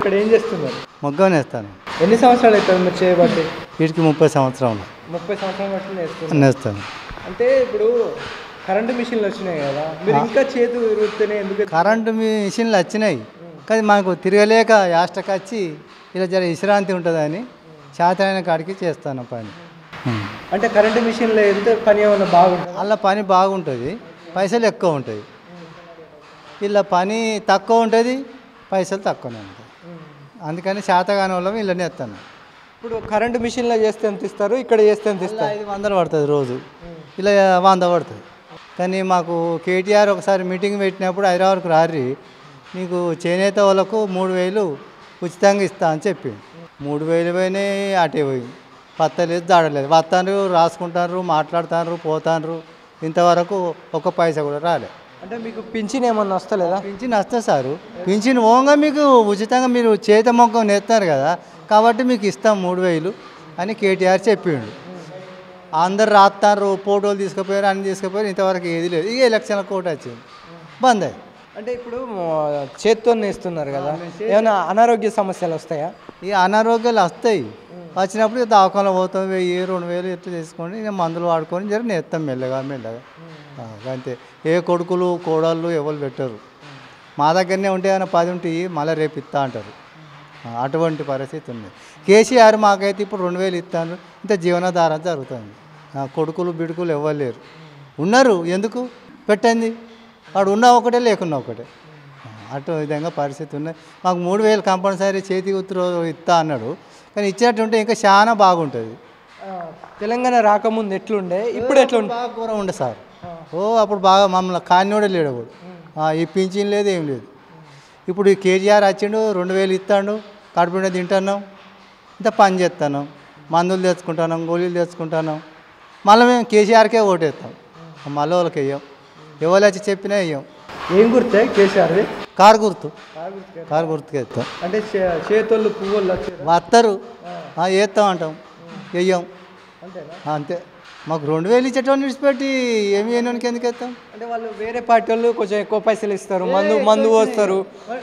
ఇక్కడ ఏం చేస్తున్నారు మొగ్గం వేస్తాను ఎన్ని సంవత్సరాలు అవుతుంది మీరు చేయబట్టి వీటికి ముప్పై సంవత్సరాలు ముప్పై సంవత్సరాలు బట్టి నేర్చుకున్నారు నేస్తాను అంటే ఇప్పుడు కరెంటు మిషన్లు వచ్చినాయి కదా మీరు ఇంకా చేతి విరుగుతూనే ఎందుకు కరెంటు మిషన్లు వచ్చినాయి కానీ మనకు తిరగలేక యాస్టకు వచ్చి ఇలా జర విశ్రాంతి ఉంటుందని చేతనైన కాడికి చేస్తాను పని ఉం. అంటే కరెంటు మిషన్లో ఎంత పని ఏమన్నా బాగుంటుంది అలా పని బాగుంటుంది పైసలు ఎక్కువ ఉంటాయి ఇలా పని తక్కువ ఉంటుంది పైసలు తక్కువనే ఉంటాయి అందుకని శాతగాని వాళ్ళం ఇళ్ళని ఎత్తాను ఇప్పుడు కరెంటు మిషన్లో చేస్తే ఎంత ఇస్తారు ఇక్కడ చేస్తే ఎంత ఇలా ఇస్తారు ఐదు వందలు పడుతుంది రోజు ఇలా వంద పడుతుంది కానీ మాకు కేటీఆర్ ఒకసారి మీటింగ్ పెట్టినప్పుడు హైదరాబాద్కు రారి మీకు చేనేత వాళ్ళకు మూడు వేలు ఉచితంగా ఇస్తా అని చెప్పి మూడు వేలు పోయినాయి అటే పోయి పత్తలేదు దాడలేదు వస్తాను రాసుకుంటారు మాట్లాడుతారు పోతారు ఇంతవరకు ఒక పైసా కూడా రాలే అంటే మీకు పింఛన్ ఏమన్నా వస్తలేదా పింఛన్ వస్తా సారు పింఛన్ ఓంగా మీకు ఉచితంగా మీరు చేత మొక్కం నేస్తారు కదా కాబట్టి మీకు ఇస్తాం మూడు వేలు అని కేటీఆర్ చెప్పిండు అందరు రాస్తారు ఫోటోలు తీసుకుపోయారు అన్ని తీసుకుపోయారు ఇంతవరకు ఏది లేదు ఇక ఎలక్షన్ల కోట వచ్చింది బంద్ అయ్యి అంటే ఇప్పుడు మ- చేత్తో నేస్తున్నారు కదా ఏమైనా అనారోగ్య సమస్యలు వస్తాయా ఈ అనారోగ్యాలు వస్తాయి వచ్చినప్పుడు ఇక దవాఖానలో పోతాం వెయ్యి రెండు వేలు ఎట్లా తీసుకొని ఇక మందులు వాడుకొని జర నేస్తాం మెల్లగా మెల్లగా ఆ, అంతే ఏ కొడుకులు కోడళ్ళు ఎవరు పెట్టరు మా దగ్గరనే ఉంటే ఏమైనా పది ఉంటాయి మళ్ళీ రేపు ఇస్తా అంటారు ఆ, అటువంటి పరిస్థితి ఉంది కేసీఆర్ మాకైతే ఇప్పుడు రెండు వేలు ఇస్తాను ఇంత జీవనాధారం జరుగుతుంది ఆ, కొడుకులు బిడుకులు ఎవరు లేరు ఉన్నారు ఎందుకు పెట్టండి వాడు ఉన్నా ఒకటే లేకున్నా ఒకటే ఆ, అటు విధంగా పరిస్థితి ఉన్నాయి మాకు మూడు వేలు కంపల్సరీ చేతి ఉత్తరం ఇస్తా అన్నాడు కానీ ఇచ్చినట్టుంటే ఇంకా చాలా బాగుంటుంది ఆ, తెలంగాణ రాకముందు ఎట్లుండే ఇప్పుడు ఎట్లుండే బాగా ఘోరం ఉండే సార్ ఓ అప్పుడు బాగా మమ్మల్ని కానివాడే లేడు అప్పుడు ఆ, ఈ పింఛన్ లేదు ఏం లేదు ఇప్పుడు ఈ కేజీఆర్ వచ్చిండు రెండు వేలు ఇస్తాడు కడుపు నిండా తింటున్నాం ఇంత పని చేస్తాను మందులు తెచ్చుకుంటాను గోళీలు తెచ్చుకుంటాను మళ్ళీ మేము కేసీఆర్కే ఓటేస్తాం మళ్ళీ వాళ్ళకి వేయం ఎవరు వచ్చి చెప్పినా వేయం ఏం గుర్తే కేసీఆర్ది కారు గుర్తు కారు గుర్తుకి వేస్తాం అంటే చే- చేతోళ్ళు పువ్వులు వచ్చారు వస్తారు ఆ, వేస్తాం అంటాం వెయ్యం అంతేనా ఆ, అంతే మాకు రెండు వేలు ఇచ్చేటోని విడిచిపెట్టి ఏమి వేయడానికి ఎందుకు వేస్తాం అంటే వాళ్ళు వేరే పార్టీ వాళ్ళు కొంచెం ఎక్కువ పైసలు ఇస్తారు మందు మందు పోస్తారు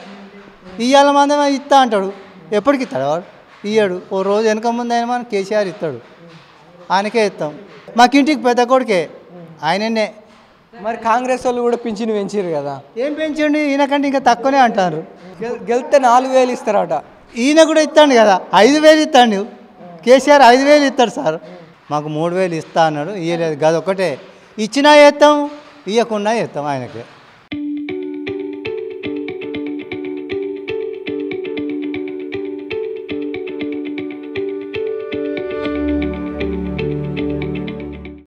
ఇవాళ మందమే ఇస్తా అంటాడు ఎప్పటికి ఇస్తాడు వాడు ఇయ్యాడు ఓ రోజు వెనక ముందు ఆయన మనం కేసీఆర్ ఇస్తాడు ఆయనకే ఇస్తాం మాకు ఇంటికి పెద్ద కొడుకే ఆయననే మరి కాంగ్రెస్ వాళ్ళు కూడా పింఛన్ పెంచారు కదా ఏం పెంచండి ఈయనకంటే ఇంకా తక్కువనే అంటారు గెల్- గెలిస్తే నాలుగు వేలు ఇస్తారట ఈయన కూడా ఇస్తాడు కదా ఐదు వేలు ఇస్తాడు కేసీఆర్ ఐదు వేలు ఇస్తాడు సార్ మాకు మూడు వేలు ఇస్తా అన్నాడు ఇయ్యలేదు గది ఒకటే ఇచ్చినా వేస్తాం ఇవ్వకున్నా వేస్తాం ఆయనకే